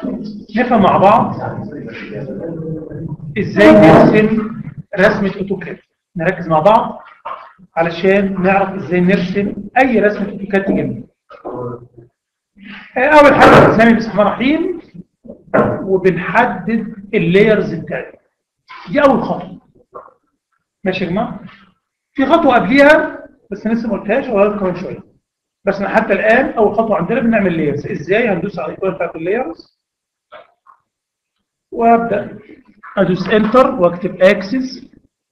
نفهم مع بعض ازاي نرسم رسمة اوتوكاد نركز مع بعض علشان نعرف ازاي نرسم اي رسمة اوتوكاد تجيبنا اول حاجة بنسمي بسم الله الرحيم وبنحدد اللايرز بتاعتنا دي اول خطوة ماشي يا جماعة في خطوة قبليها بس لسه ما قلتهاش ولا كمان شوية بس أنا حتى الآن أول خطوة عندنا بنعمل لايرز إزاي هندوس على الإيقونة بتاعت اللايرز وأبدأ أدوس انتر وأكتب اكسس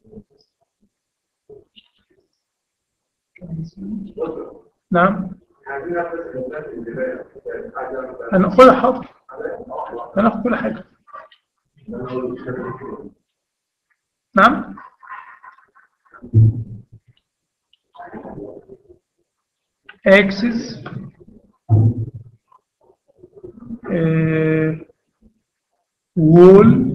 نعم هناخدها حاضر هناخد كل حاجة نعم axis وول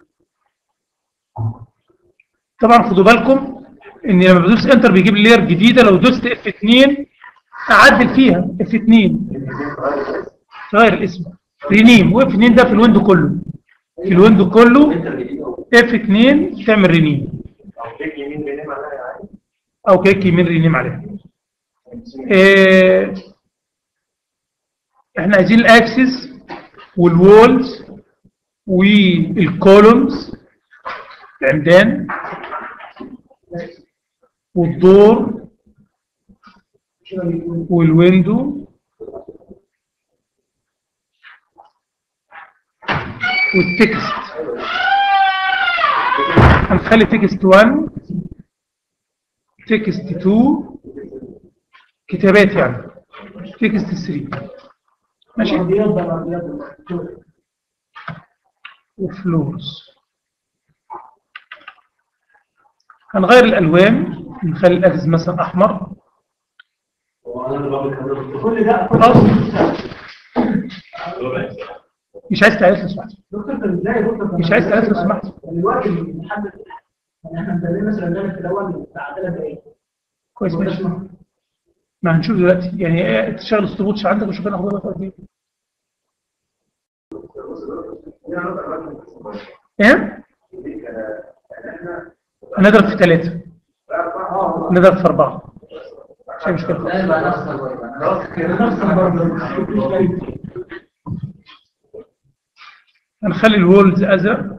طبعا خدوا بالكم ان لما بدوس انتر بيجيب لي لير جديده لو دوست اف 2 اعدل فيها اف 2 تغير الاسم رينيم واف 2 ده في الويندو كله في الويندو كله اف 2 تعمل رينيم او كليك يمين رينيم عليها إيه احنا عايزين الاكسس والوولز والكولومز العمدان والدور والويندو والتكست هنخلي تكست 1 تكست 2 كتابات يعني تكست 3 ماشي وفلورز هنغير الالوان نخلي الاكس مثلا احمر كل ده خلاص مش عايز تعرف لو سمحت دكتور انت ازاي يا دكتور مش عايز تعرف لو سمحت الوقت اللي بنحدد يعني احنا مدلنا مثلا ده في الاول بتاع ثلاث دقايق كويس ماشي ما هنشوف دلوقتي يعني ايه تشتغل اسطوبوتش عندك وشوف انا اخبارها قد ايه ايه نضرب في ثلاثة نضرب في أربعة مش مشكلة هنخلي الوولز أزرق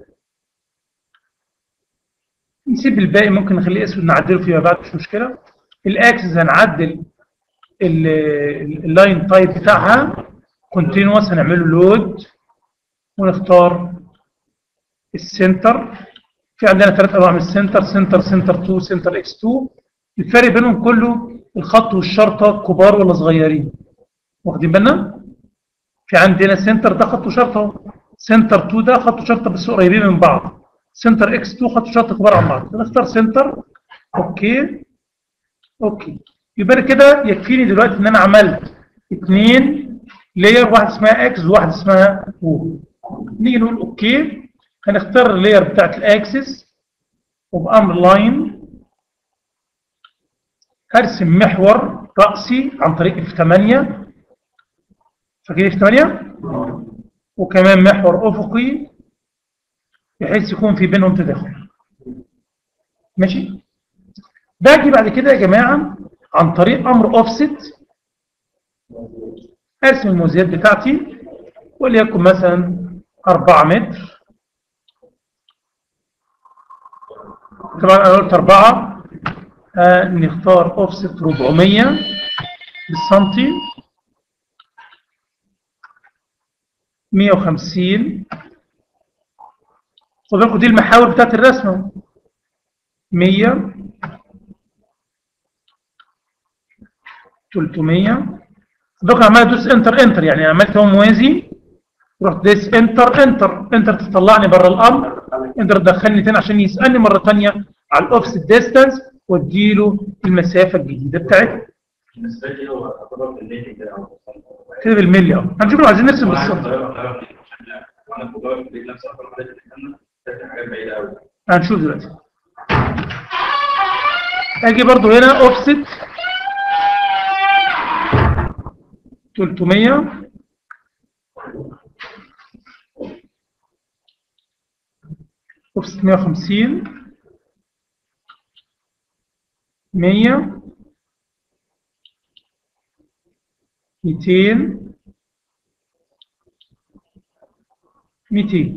نسيب الباقي ممكن نخليه أسود نعدله فيما بعد مش مشكلة الأكسس هنعدل ال- ال- اللاين تايب بتاعها كونتينوس هنعمله لود ونختار السنتر في عندنا ثلاث انواع من السنتر سنتر سنتر 2 سنتر اكس 2 الفرق بينهم كله الخط والشرطه كبار ولا صغيرين واخدين بالنا في عندنا سنتر ده خط وشرطه سنتر 2 ده خط وشرطه بس قريبين من بعض سنتر اكس 2 خط وشرطه كبار عن بعض نختار سنتر اوكي اوكي يبقى كده يكفيني دلوقتي ان انا عملت اثنين لاير واحد اسمها اكس وواحد اسمها او نيجي نقول اوكي هنختار اللاير بتاعت الاكسس وبامر لاين هرسم محور رأسي عن طريق اف 8 فاكرين اف 8 وكمان محور افقي بحيث يكون في بينهم تداخل ماشي باجي بعد كده يا جماعه عن طريق امر اوفست ارسم الموازيات بتاعتي وليكن مثلا 4 متر طبعا انا قلت 4 آه نختار اوفست 400 بالسنتي 150 خد بالكم دي المحاور بتاعت الرسمه 100 300 دوك عمال ادوس انتر انتر يعني عملت هو موازي رحت دايس انتر انتر انتر تطلعني بره الامر انتر تدخلني تاني عشان يسالني مره ثانيه على الاوفست ديستانس واديله المسافه الجديده بتاعتي بالنسبه لي هو اعتبر بالليل كده كده بالملي اه هنشوف لو عايزين نرسم بالسنتر وانا بجاوب في البيت نفس الارقام اللي احنا بتاعت حاجات بعيده قوي هنشوف دلوقتي اجي برضو هنا اوفست 300 اوفست 150 100 200 200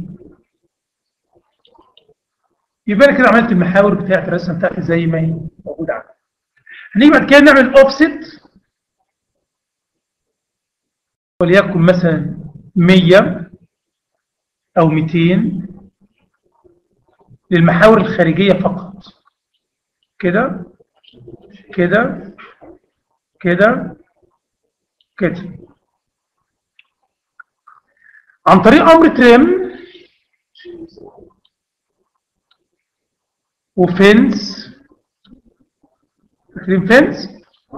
يبقى أنا كده عملت المحاور بتاعت الرسمه بتاعتي زي ما هي موجوده عندي هنيجي بعد كده نعمل اوفست وليكن مثلا 100 او 200 للمحاور الخارجيه فقط كده كده كده كده عن طريق امر تريم وفنس فاكرين فنس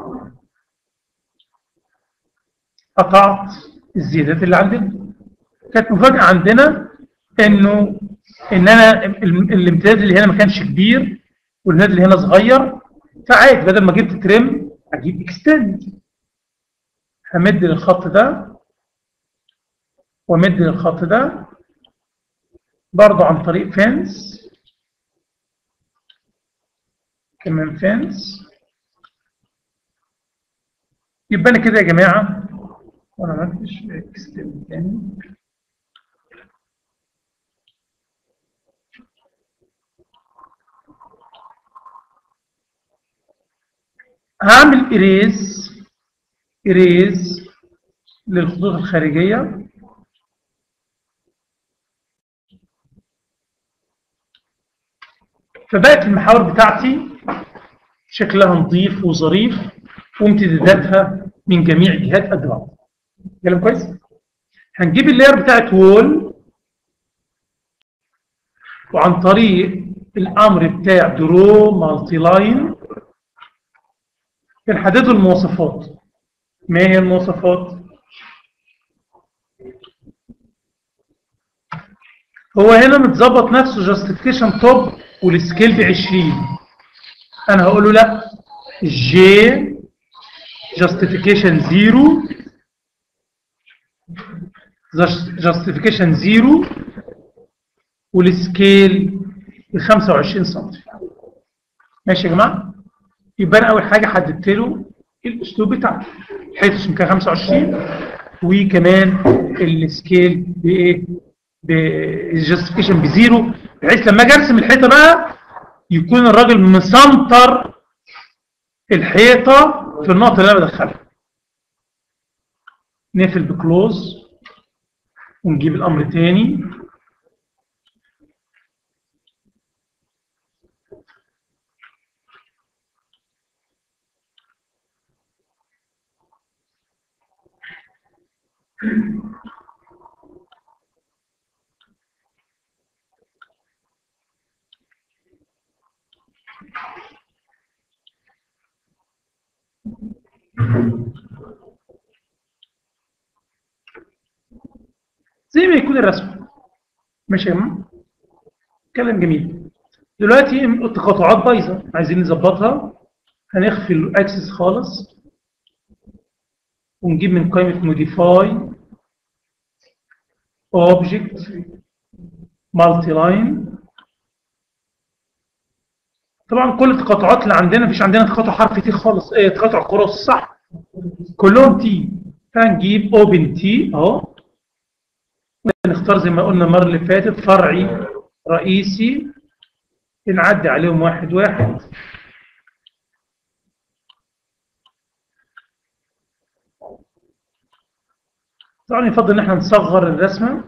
قطعت الزيادات اللي عندنا كانت مفاجأة عندنا انه ان انا ال- الامتداد اللي هنا ما كانش كبير والامتداد اللي هنا صغير فعادي بدل ما جبت تريم اجيب اكستند همد للخط ده وامد للخط ده برضه عن طريق فنس كمان فنس يبقى انا كده يا جماعه وانا ما عملتش اكستند تاني هعمل اريز اريز للخطوط الخارجيه فبقت المحاور بتاعتي شكلها نظيف وظريف وامتداداتها من جميع جهات قد بعض كلام كويس هنجيب اللاير بتاعت وول وعن طريق الامر بتاع درو مالتي لاين بنحدد له المواصفات ما هي المواصفات هو هنا متظبط نفسه جاستيفيكيشن توب والسكيل ب 20 انا هقول له لا جي جاستيفيكيشن زيرو جاستيفيكيشن زيرو والسكيل ب 25 سم ماشي يا جماعه يبقى انا اول حاجه حددت له الاسلوب بتاعه حيث سمكها 25 وكمان السكيل بايه بالجاستيفيكيشن بزيرو بحيث لما اجي ارسم الحيطه بقى يكون الراجل مسنطر الحيطه في النقطه اللي انا بدخلها نقفل بكلوز ونجيب الامر تاني زي ما يكون الرسم ماشي يا جماعه كلام جميل دلوقتي التقاطعات بايظه عايزين نظبطها هنخفي الاكسس خالص ونجيب من قائمه موديفاي اوبجكت مالتي لاين طبعا كل التقاطعات اللي عندنا مفيش عندنا تقاطع حرف تي خالص ايه تقاطع كروس صح كلهم تي فنجيب اوبن تي اهو نختار زي ما قلنا المره اللي فاتت فرعي رئيسي نعدي عليهم واحد واحد طبعا يفضل ان احنا نصغر الرسمه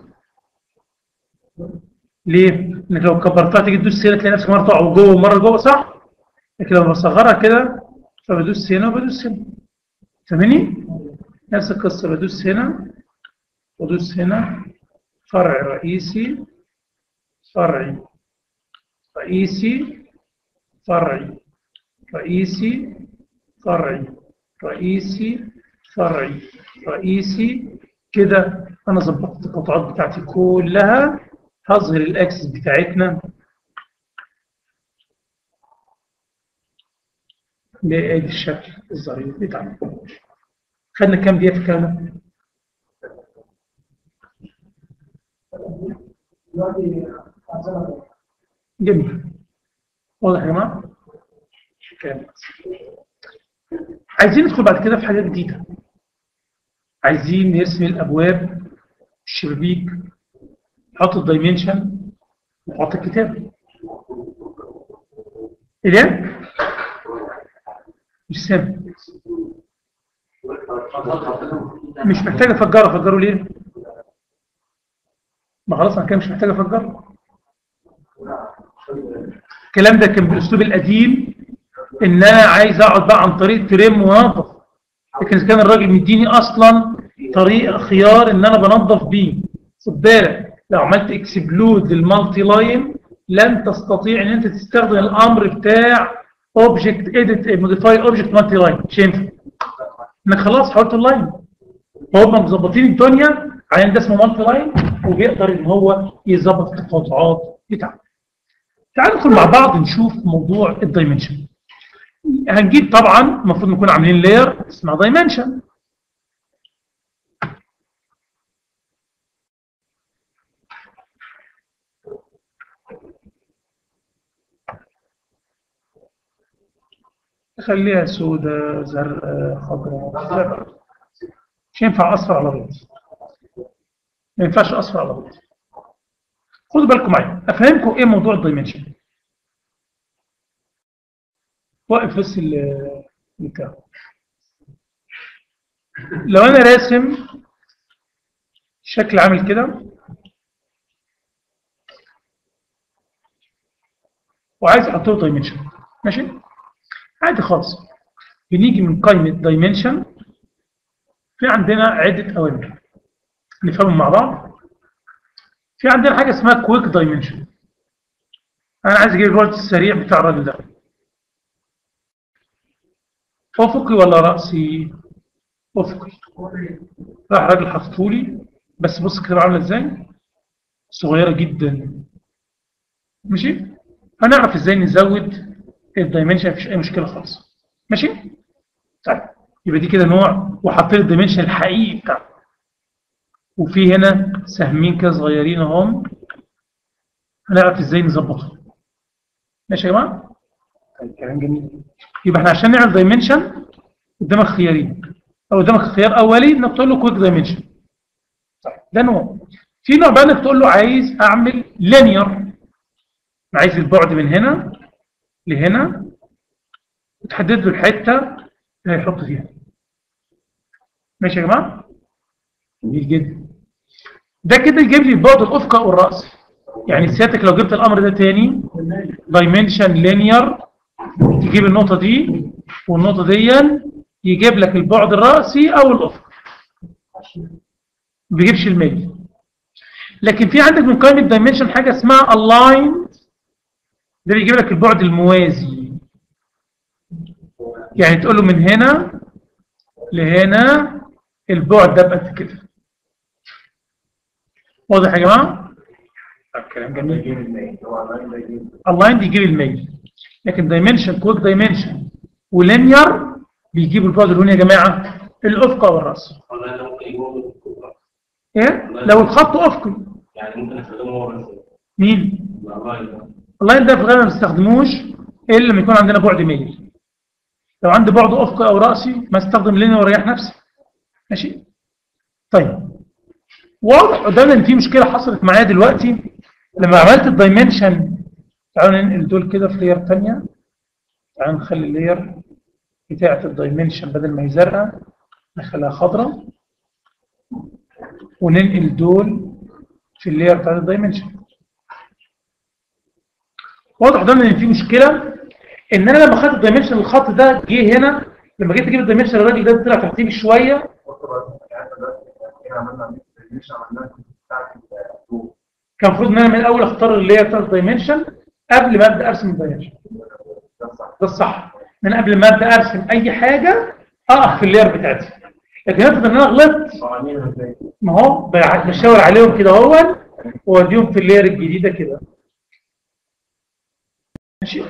ليه؟ انك لو كبرتها تيجي تدوس هنا تلاقي نفسك مره تقع جوه ومره جوه صح؟ لكن لو بصغرها كده فبدوس هنا وبدوس هنا فاهمني؟ نفس القصه بدوس هنا وادوس هنا فرع رئيسي فرعي رئيسي فرعي رئيسي فرعي رئيسي فرعي رئيسي كده انا ظبطت القطعات بتاعتي كلها هظهر الاكسس بتاعتنا بادي الشكل الظريف بتاعنا خدنا كام دقيقه في الكلام دلوقتي عشان جميل واضح يا جماعه كلام عايزين ندخل بعد كده في حاجات جديده عايزين نرسم الابواب الشبابيك نحط الدايمنشن نحط الكتاب ايه ده مش سامع مش محتاج افجره افجره ليه ما خلاص انا كده مش محتاج افجره الكلام ده كان بالاسلوب القديم ان انا عايز اقعد بقى عن طريق ترم وانظف لكن اذا كان الراجل مديني اصلا طريق خيار ان انا بنظف بيه خد بالك لو عملت اكسبلود للمالتي لاين لن تستطيع ان انت تستخدم الامر بتاع اوبجكت اديت موديفاي اوبجكت مالتي لاين مش هينفع انك خلاص حولت اللاين فهم مظبطين الدنيا عشان ده اسمه مالتي لاين وبيقدر ان هو يظبط التقاطعات بتاعته تعالوا ندخل مع بعض نشوف موضوع الدايمنشن هنجيب طبعا المفروض نكون عاملين لاير اسمها دايمنشن خليها سوداء زرقاء خضراء زرقاء مش ينفع اصفر على ابيض ما ينفعش اصفر على ابيض خدوا بالكم معايا افهمكم ايه موضوع الدايمنشن واقف بس ال- البتاع لو انا راسم شكل عامل كده وعايز احط له دايمنشن ماشي عادي خالص بنيجي من قائمه دايمنشن في عندنا عده اوامر نفهمهم مع بعض في عندنا حاجه اسمها كويك دايمنشن انا عايز اجيب الوقت السريع بتاع الراجل ده افقي ولا راسي افقي راح راجل حطولي بس بص كده عامله ازاي صغيره جدا ماشي هنعرف ازاي نزود الدايمنشن مفيش اي مشكله خالص ماشي طيب يبقى دي كده نوع وحاطين الدايمنشن الحقيقي بتاعه وفي هنا سهمين كده صغيرين اهم هنعرف ازاي نظبطهم ماشي يا جماعه طيب كلام جميل يبقى احنا عشان نعمل دايمنشن قدامك خيارين او قدامك خيار اولي انك تقول له كويك دايمنشن طيب ده نوع في نوع بقى انك تقول له عايز اعمل لينير عايز البعد من هنا لهنا وتحدد له الحته اللي هيحط فيها ماشي يا جماعه جميل جدا ده كده يجيب لي البعد الافقي او الراسي يعني سيادتك لو جبت الامر ده تاني دايمنشن لينير تجيب النقطه دي والنقطه دي يجيب لك البعد الراسي او الافقي ما بيجيبش الميل لكن في عندك من قائمه دايمنشن حاجه اسمها الاين ده بيجيب لك البعد الموازي يعني تقول له من هنا لهنا البعد ده بقد كده واضح يا جماعه طب كلام جميل اللاين بيجيب الميل لكن دايمنشن كويك دايمنشن ولينير بيجيب البعد اللي هنا يا جماعه الافقي والراس والله ده ممكن يجيبه بالكوبا. ايه لو الخط افقي يعني ممكن استخدمه هو بس مين والله ده. اللاين ده في الغالب ما بنستخدموش الا لما يكون عندنا بعد ميل لو عندي بعد افقي او راسي ما استخدم لينير واريح نفسي ماشي طيب واضح قدامنا ان في مشكله حصلت معايا دلوقتي لما عملت الدايمنشن تعالوا ننقل دول كده في لير ثانيه تعالوا نخلي اللير بتاعه الدايمنشن بدل ما هي زرقاء نخليها خضراء وننقل دول في اللير بتاعه الدايمنشن واضح قدامنا ان في مشكله ان انا لما خدت الدايمنشن الخط ده جه هنا لما جيت اجيب الدايمنشن الراجل ده طلع تحتيه بشويه كان المفروض ان انا من الاول اختار اللاير بتاع الدايمنشن قبل ما ابدا ارسم الدايمنشن ده الصح من قبل ما ابدا ارسم اي حاجه اقف في اللاير بتاعتي لكن افرض ان انا غلطت ما هو بع- بشاور عليهم كده اهو واوديهم في اللاير الجديده كده ماشي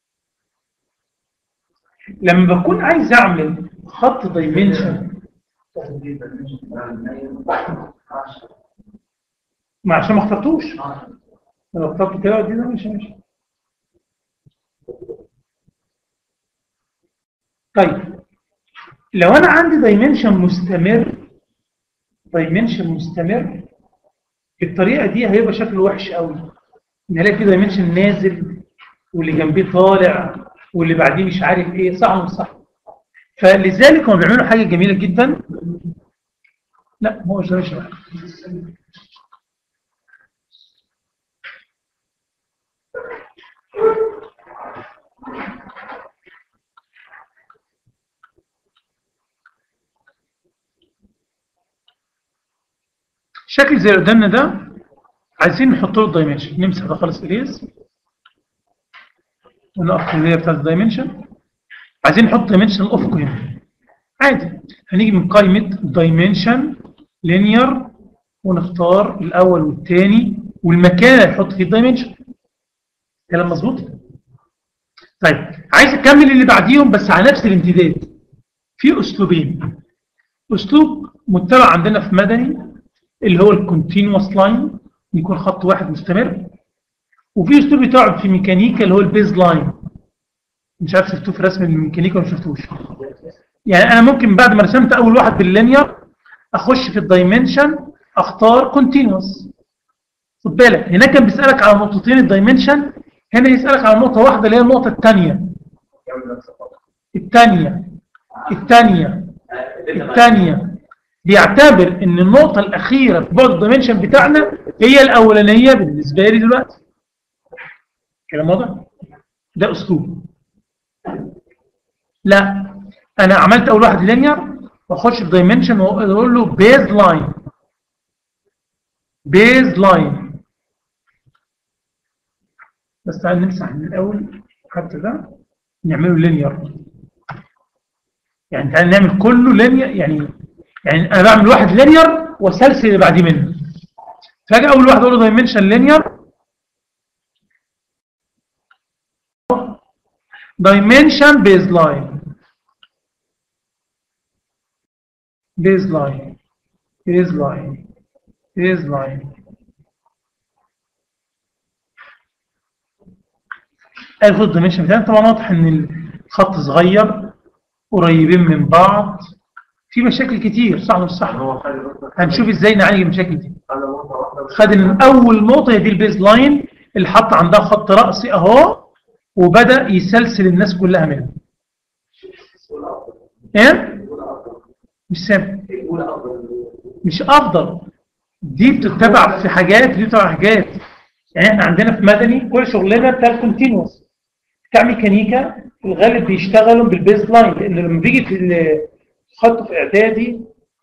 لما بكون عايز اعمل خط دايمنشن ما عشان ما اخترتوش لو اخترت كده دي ده مش ماشي طيب لو انا عندي دايمنشن مستمر دايمنشن مستمر بالطريقه دي هيبقى شكله وحش قوي ان الاقي في دايمنشن نازل واللي جنبيه طالع واللي بعديه مش عارف ايه صح ولا مش صح فلذلك هم بيعملوا حاجه جميله جدا لا هو مش ده مش ده. شكل زي اللي قدامنا ده عايزين نحط له الدايمنشن نمسح ده خالص اليس ونقف في الاريا بتاعت الدايمنشن عايزين نحط دايمنشن الافقي هنا عادي هنيجي من قائمه دايمنشن لينير ونختار الاول والثاني والمكان اللي هنحط فيه الدايمنشن كلام مظبوط طيب عايز اكمل اللي بعديهم بس على نفس الامتداد في اسلوبين اسلوب متبع عندنا في مدني اللي هو الكونتينوس لاين يكون خط واحد مستمر وفي اسلوب بتاعه في ميكانيكا اللي هو البيز لاين مش عارف شفتوه في رسم الميكانيكا ولا ما شفتوش يعني انا ممكن بعد ما رسمت اول واحد باللينير اخش في الدايمنشن اختار كونتينوس خد بالك هناك كان بيسالك على نقطتين الدايمنشن هنا يسالك على نقطه واحده اللي هي النقطه الثانيه الثانيه الثانيه الثانيه بيعتبر ان النقطة الأخيرة في بعد الدايمنشن بتاعنا هي الأولانية بالنسبة لي دلوقتي كلام واضح؟ ده أسلوب لا أنا عملت أول واحد لينير وأخش في دايمنشن وأقول له بيز لاين بيز لاين بس تعال نمسح من الأول حتى ده نعمله لينير يعني تعال نعمل كله لينير يعني يعني انا بعمل واحد لينير واسلسل اللي بعديه منه فاجي اول واحد اقول له دايمنشن لينير دايمنشن بيز لاين بيز لاين بيز لاين بيز لاين اخد الدايمنشن بتاعي طبعا واضح ان الخط صغير قريبين من بعض في مشاكل كتير صح ولا مش صح هنشوف ازاي نعالج المشاكل دي خد ان اول نقطه هي دي البيز لاين اللي حط عندها خط راسي اهو وبدا يسلسل الناس كلها منه ايه مش سامع مش افضل دي بتتبع في حاجات دي بتتبع حاجات يعني احنا عندنا في مدني كل شغلنا بتاع الكونتينوس بتاع ميكانيكا في الغالب بيشتغلوا بالبيز لاين لان لما بيجي في خط في اعدادي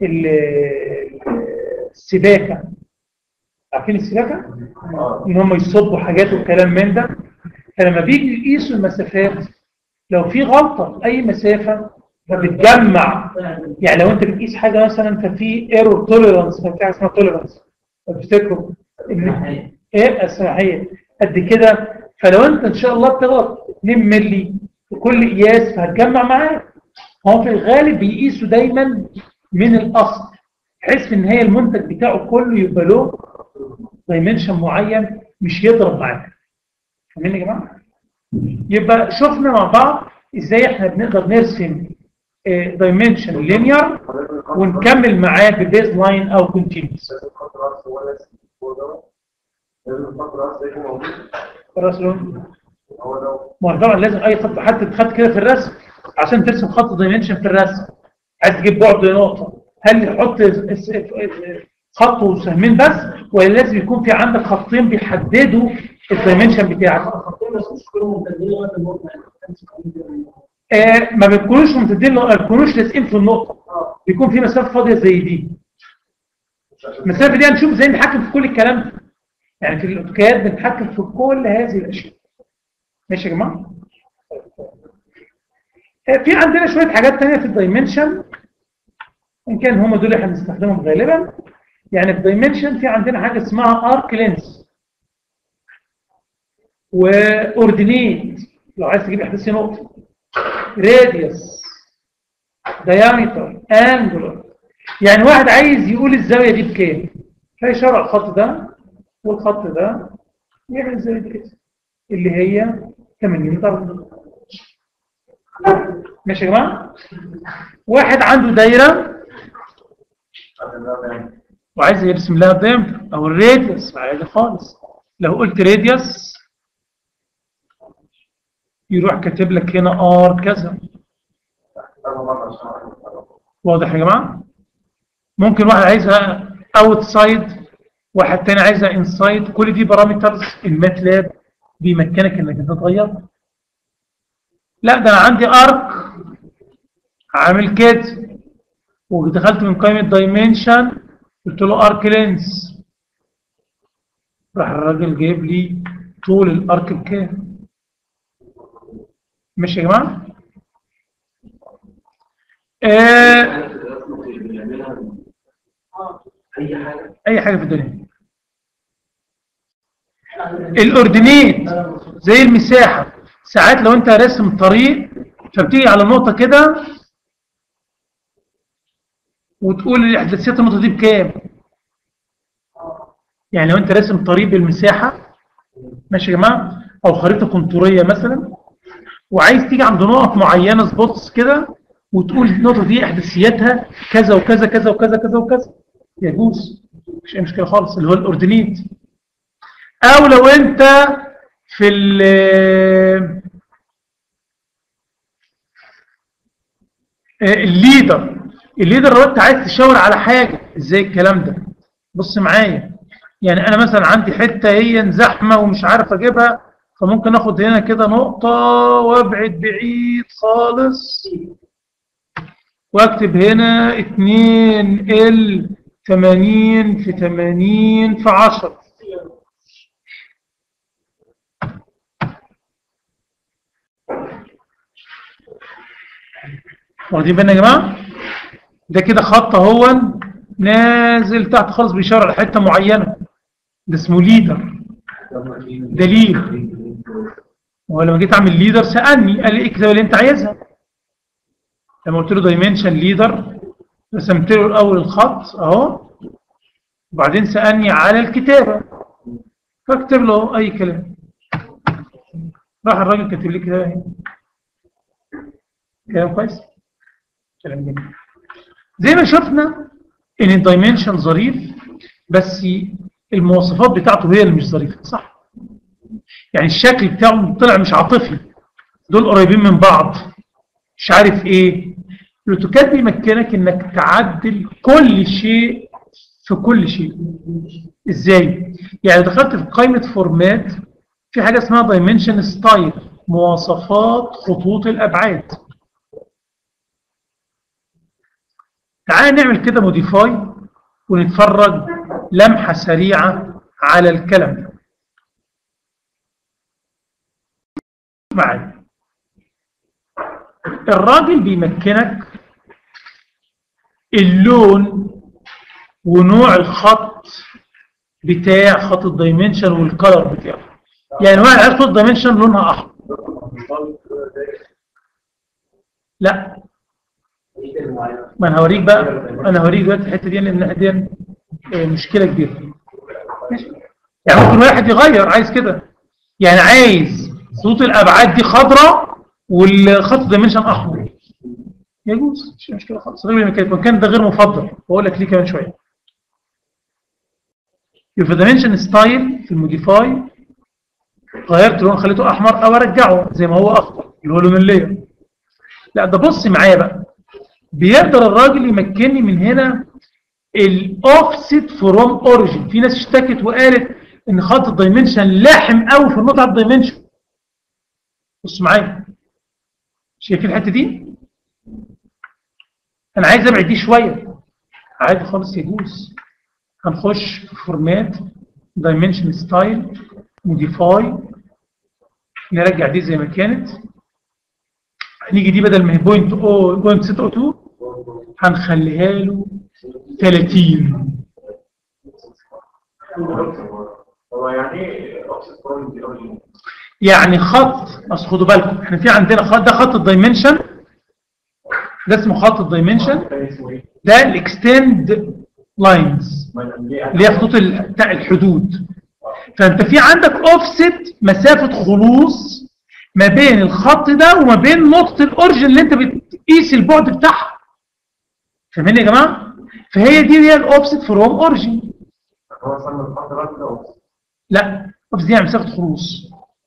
السباكه عارفين السباكه ان هم يصبوا حاجات والكلام من ده فلما بيجي يقيسوا المسافات لو في غلطه في اي مسافه فبتجمع يعني لو انت بتقيس حاجه مثلا ففي ايرور توليرانس ففي حاجه اسمها توليرانس تفتكروا ان ايه الصلاحيه قد كده فلو انت ان شاء الله بتغلط 2 مللي في كل قياس فهتجمع معاك هو في الغالب بيقيسوا دايما من الاصل بحيث في النهايه المنتج بتاعه كله يبقى له دايمنشن معين مش يضرب معاك فاهمين يا جماعه يبقى شفنا مع بعض ازاي احنا بنقدر نرسم دايمنشن لينير ونكمل معاه ببيز لاين او كونتينوس راس لون ما طبعا لازم اي خط حتى خط كده في الرسم عشان ترسم خط دايمنشن في الرسم عايز تجيب بعد نقطه هل تحط خط وسهمين بس ولا لازم يكون في عندك خطين بيحددوا الدايمنشن بتاعك آه ما بيكونوش ممتدين ما بيكونوش لازقين في النقطه بيكون في مسافه فاضيه زي دي المسافه دي هنشوف ازاي نتحكم في كل الكلام ده يعني في الاوتوكاد بنتحكم في كل هذه الاشياء ماشي يا جماعه في عندنا شويه حاجات ثانيه في الدايمنشن ان كان هم دول احنا بنستخدمهم غالبا يعني في الدايمنشن في عندنا حاجه اسمها ارك لينس واوردينيت لو عايز تجيب احداثي نقطه راديوس diameter angular يعني واحد عايز يقول الزاوية دي بكام فيشرع الخط ده والخط ده يعمل الزاوية دي كده اللي هي 80 درجة ماشي يا جماعة واحد عنده دايرة وعايز يرسم لها الدايمتر او الراديوس عادي خالص لو قلت راديوس يروح كاتب لك هنا ار كذا واضح يا جماعه ممكن واحد عايزها اوتسايد واحد تاني عايزها انسايد كل دي بارامترز الماتلاب بيمكنك انك انت تغيرها لا ده انا عندي ارك عامل كده ودخلت من قائمه دايمنشن قلت له ارك لينس راح الراجل جايب لي طول الارك بكام ماشي يا جماعه آه اي حاجه اي حاجه في الدنيا الاوردينيت زي المساحه ساعات لو انت راسم طريق فبتيجي على نقطه كده وتقول احداثيات النقطه دي بكام يعني لو انت راسم طريق بالمساحه ماشي يا جماعه او خريطه كونتوريه مثلا وعايز تيجي عند نقط معينه سبوتس كده وتقول النقطه دي احداثياتها كذا وكذا كذا وكذا كذا وكذا يجوز مش اي مشكله خالص اللي هو الاوردينيت او لو انت في ال الليدر الليدر لو انت عايز تشاور على حاجه ازاي الكلام ده بص معايا يعني انا مثلا عندي حته هي زحمه ومش عارف اجيبها فممكن اخد هنا كده نقطه وابعد بعيد خالص واكتب هنا 2 ال 80 في 80 في 10 واخدين بالنا يا جماعه ده كده خط اهو نازل تحت خالص بيشاور على حته معينه ده اسمه ليدر دليل ولما جيت اعمل ليدر سالني قال لي اكتب اللي انت عايزها لما قلت له دايمنشن ليدر رسمت له الاول الخط اهو وبعدين سالني على الكتابه فاكتب له اي كلام راح الراجل كاتب لي كده اهي كلام كويس كلام جميل زي ما شفنا ان الدايمنشن ظريف بس المواصفات بتاعته هي اللي مش ظريفه صح يعني الشكل بتاعه طلع مش عاطفي دول قريبين من بعض مش عارف ايه الاوتوكاد بيمكنك انك تعدل كل شيء في كل شيء ازاي يعني دخلت في قائمه فورمات في حاجه اسمها دايمنشن ستايل مواصفات خطوط الابعاد تعال نعمل كده موديفاي ونتفرج لمحه سريعه على الكلام ده معايا الراجل بيمكنك اللون ونوع الخط بتاع خط الدايمنشن والكلر بتاعه يعني واحد عايز خط دايمنشن لونها احمر لا ما انا هوريك بقى انا هوريك دلوقتي الحته دي لان دي مشكله كبيره ماشي يعني ممكن واحد يغير عايز كده يعني عايز خطوط الابعاد دي خضراء والخط دايمنشن احمر يجوز مش مشكله خالص الراجل الميكانيكي كان ده غير مفضل واقول لك ليه كمان شويه يبقى دايمنشن ستايل في الموديفاي غيرت لون خليته احمر او ارجعه زي ما هو اخضر اللي هو لون اللير لا ده بص معايا بقى بيقدر الراجل يمكنني من هنا الاوفست فروم اوريجين في ناس اشتكت وقالت ان خط الدايمنشن لاحم قوي في النقطه على الدايمنشن بص معايا شايفين الحته دي انا عايز ابعد دي شويه عادي خالص يجوز هنخش في فورمات دايمنشن ستايل موديفاي نرجع دي زي ما كانت هنيجي دي بدل ما هي بوينت او بوينت 602 هنخليها له 30 هو يعني ايه اوفست بوينت دي اوريجين؟ يعني خط اصل خدوا بالكم احنا في عندنا خط ده خط الدايمنشن ده اسمه خط الدايمنشن ده الاكستند لاينز اللي هي خطوط ال- بتاع الحدود فانت في عندك اوفست مسافه خلوص ما بين الخط ده وما بين نقطه الاوريجن اللي انت بتقيس البعد بتاعها فاهمين يا جماعه فهي دي هي الاوفست فروم اوريجن هو صار الخط ده كده لا اوفست دي يعني مسافه خلوص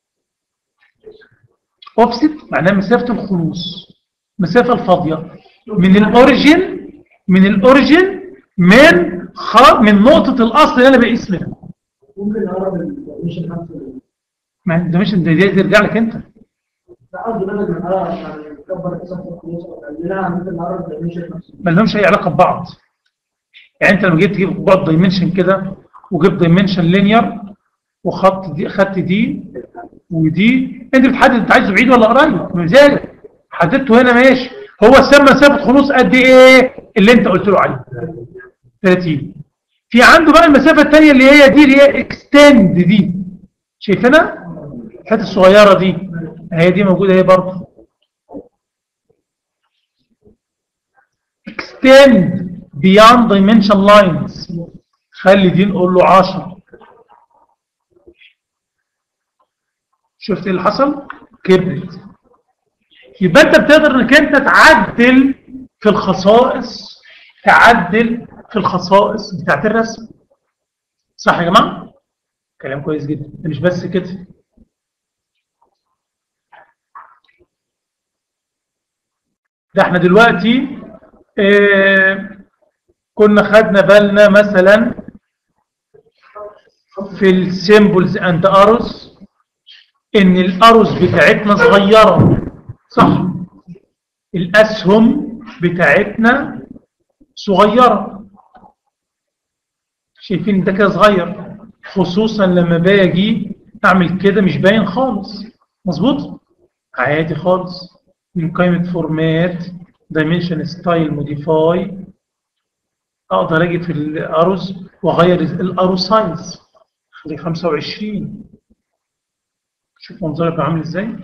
اوفست معناها مسافه الخلوص المسافه الفاضيه من الاوريجن من الاوريجن من خ... من نقطه الاصل اللي انا بقيس منها ممكن نقرب الدايمنشن نفسه ما ده مش ده دي ترجع لك انت لا قصدي بدل ما نقرب يعني نكبر مسافه الخلوص لا ممكن نقرب الدايمنشن نفسه ما لهمش اي علاقه ببعض يعني انت لو جيت تجيب بعض دايمنشن كده وجبت دايمنشن لينير وخط دي خدت دي ودي انت بتحدد انت عايزه بعيد ولا قريب بمزاجك حددته هنا ماشي هو سمى مسافه خلوص قد ايه اللي انت قلت له عليه 30 في عنده بقى المسافه الثانيه اللي هي دي اللي هي اكستند دي شايفينها الحته الصغيره دي هي دي موجوده اهي برضه extend beyond dimension lines خلي دي نقول له 10 شفت ايه اللي حصل كبرت يبقى انت بتقدر انك انت تعدل في الخصائص تعدل في الخصائص بتاعت الرسم صح يا جماعه كلام كويس جدا ده مش بس كده ده احنا دلوقتي اه كنا خدنا بالنا مثلا في السيمبلز اند اروز ان الاروز بتاعتنا صغيره صح الاسهم بتاعتنا صغيره شايفين ده كده صغير خصوصا لما باجي اعمل كده مش باين خالص مظبوط عادي خالص من قائمه فورمات دايمنشن ستايل موديفاي اقدر اجي في الاروز واغير الارو سايز خليه 25 شوف منظرك بقى عامل ازاي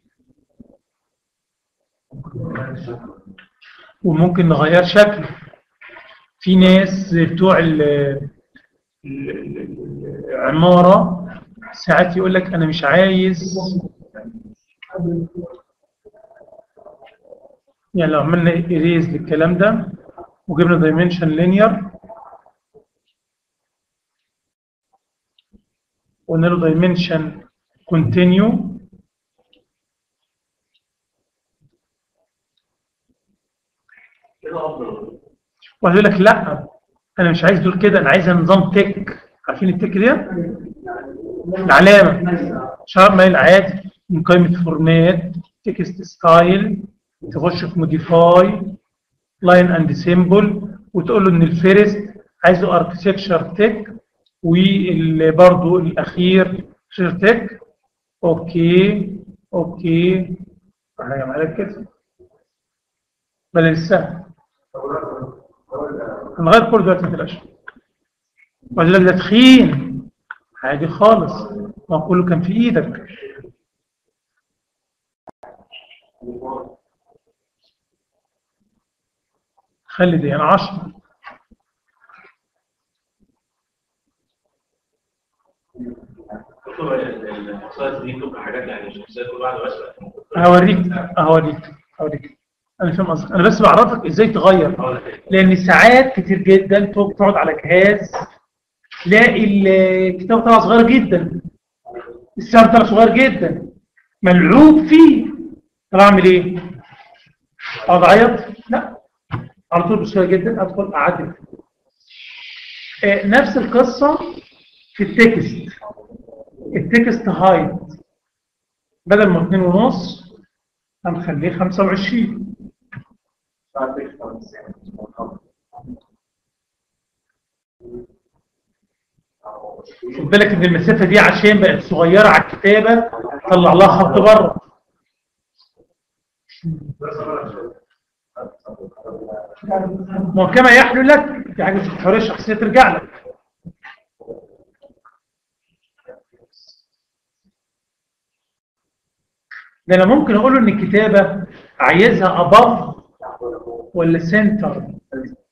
وممكن نغير شكله في ناس بتوع ال- ال- ال- العمارة ساعات يقول لك انا مش عايز يعني لو عملنا اريز للكلام ده وجبنا دايمنشن لينير وقلنا له دايمنشن كونتينيو كده افضل وقال لك لا انا مش عايز دول كده انا عايز نظام تك عارفين التك دي العلامه شهر مايل عادي من قائمه فورمات تكست ستايل تخش في موديفاي لاين اند سيمبل وتقول له ان الفيرست عايزه اركتكشر تك وبرضه الاخير شير تك اوكي اوكي هيعمل لك كده بل لسه هنغير كل دلوقتي ما تقلقش وقال لك ده تخين عادي خالص ما هو كله كان في ايدك خلي دي انا 10 الخصائص دي بتبقى حاجات يعني شخصيه كل واحده بس هوريك هوريك هوريك انا فاهم قصدك انا بس بعرفك ازاي تغير لان ساعات كتير جدا تقعد على جهاز تلاقي الكتاب بتاعها صغير جدا السعر بتاعه صغير جدا ملعوب فيه طب اعمل ايه؟ اقعد اعيط؟ لا على طول بسهوله جدا ادخل اعدل آه، نفس القصه في التكست التكست هايت بدل ما اتنين ونص هنخليه 25 خد بالك ان المسافه دي عشان بقت صغيره على الكتابه طلع لها خط بره ما هو كما يحلو لك في حاجه في الحريه الشخصيه ترجع لك ده انا ممكن اقول له ان الكتابه عايزها above ولا سنتر